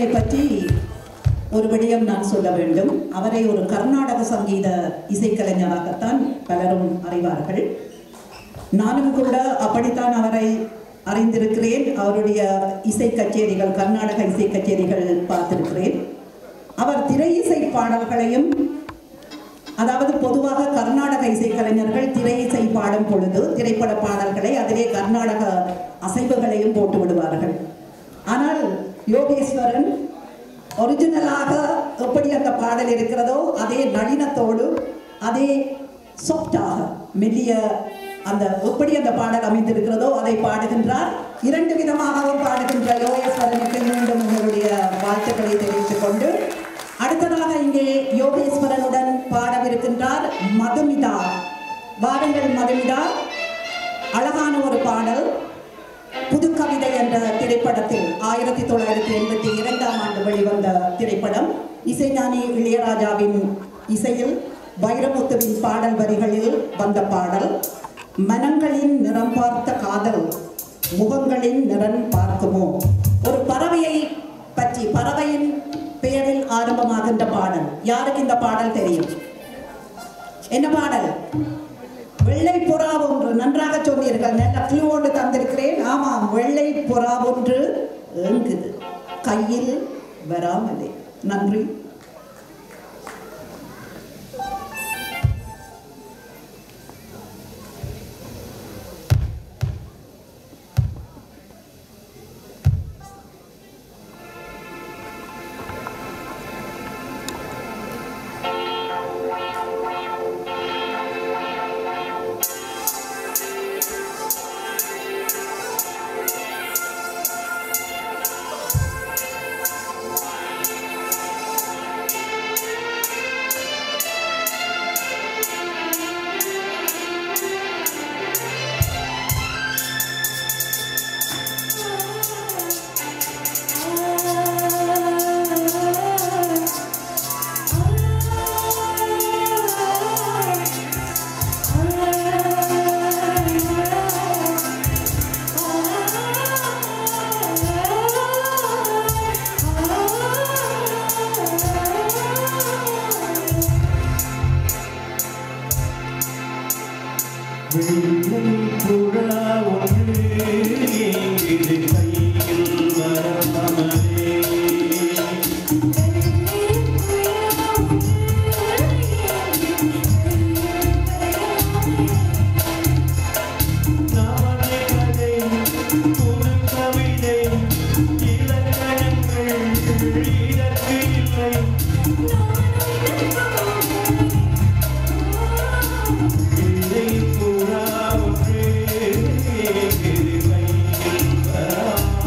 அவர்களை பற்றி ஒரு விடயம் நான் சொல்ல வேண்டும் அவரை ஒரு கர்நாடக சங்கீத இசைக்கலைஞராகத்தான் பலரும் அறிவார்கள் நானும் கூட அப்படித்தான் அவரை அறிந்திருக்கிறேன் அவருடைய இசை கச்சேரிகள் கர்நாடக இசை கச்சேரிகள் பார்த்திருக்கிறேன் அவர் திரை இசை பாடல்களையும் அதாவது பொதுவாக கர்நாடக இசைக்கலைஞர்கள் திரை இசை பாடும் பொழுது திரைப்பட பாடல்களை அதிலே கர்நாடக அசைவுகளையும் போட்டு விடுவார்கள் ஆனால் யோகேஸ்வரன் ஒரிஜினலாக எப்படி அந்த பாடல் இருக்கிறதோ அதே நளினத்தோடு அதே சாஃப்டாக மெல்லிய அந்த எப்படி அந்த பாடல் அமைந்திருக்கிறதோ அதை பாடுகின்றார் இரண்டு விதமாகவும் பாடுகின்ற யோகேஸ்வரனுக்கு மீண்டும் உங்களுடைய வாழ்த்துக்களை தெரிவித்துக் கொண்டு அடுத்ததாக இங்கே யோகேஸ்வரனுடன் பாடவிருக்கின்றார் மதுமிதா வாருங்கள் மதுமிதா அழகான ஒரு பாடல் புதுக்கவிதை என்ற திரைப்படத்தில் ஆயிரத்தி தொள்ளாயிரத்தி எண்பத்தி இரண்டாம் ஆண்டு வெளிவந்த திரைப்படம் இசைஞானி இளையராஜாவின் இசையில் வைரமுத்துவின் பாடல் வரிகளில் வந்த பாடல் மனங்களின் நிறம் பார்த்த காதல் முகங்களின் நிறம் பார்க்குமோ ஒரு பறவையை பற்றி பறவையின் பெயரில் ஆரம்பமாகின்ற பாடல் யாருக்கு இந்த பாடல் தெரியும் என்ன பாடல் வெள்ளை புறா ஒன்று நன்றாக சொன்னீர்கள் நல்ல clue ஒன்று தந்திருக்கிறேன் ஆமாம் வெள்ளை புறா ஒன்று ஏங்குது கையில் வராமலே நன்றி புறா ஒன்று ஏங்கிது கையில் வரமலே நாவலே கதை புது கவிதை இலக்கணங்கள் இதற்கு இல்லை இல்லை புறா ஒன்று ஏங்கிது கையில் வரமலே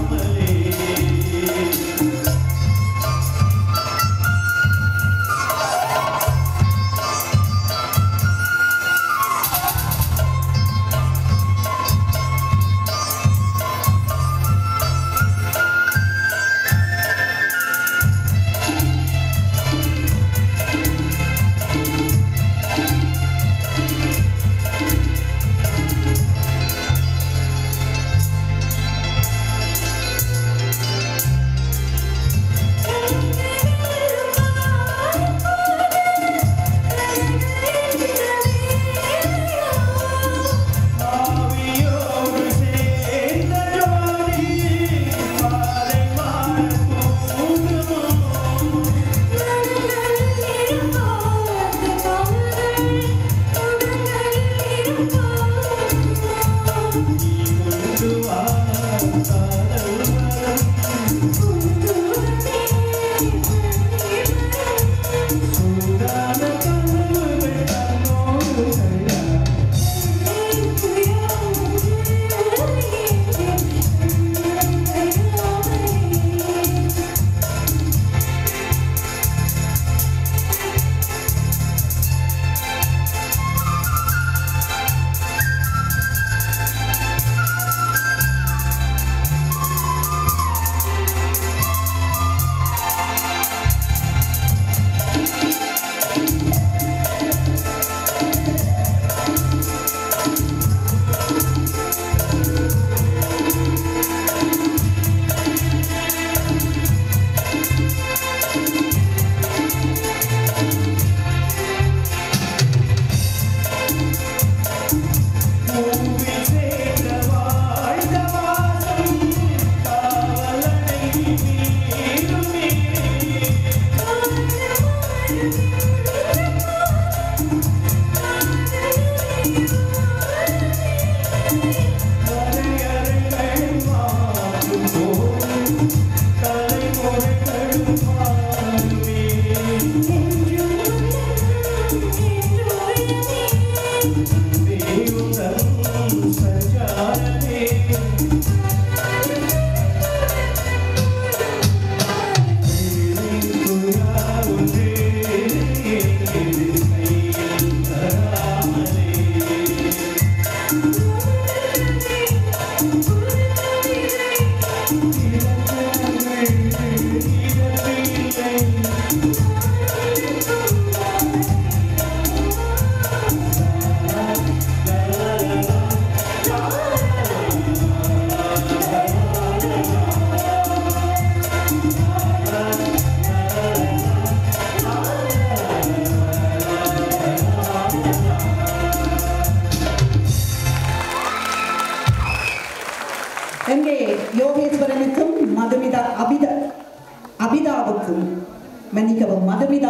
எங்கே யோகேஸ்வரனுக்கும் மதுமிதா அபித அபிதாவுக்கும் மன்னிக்கவும் மதுமிதா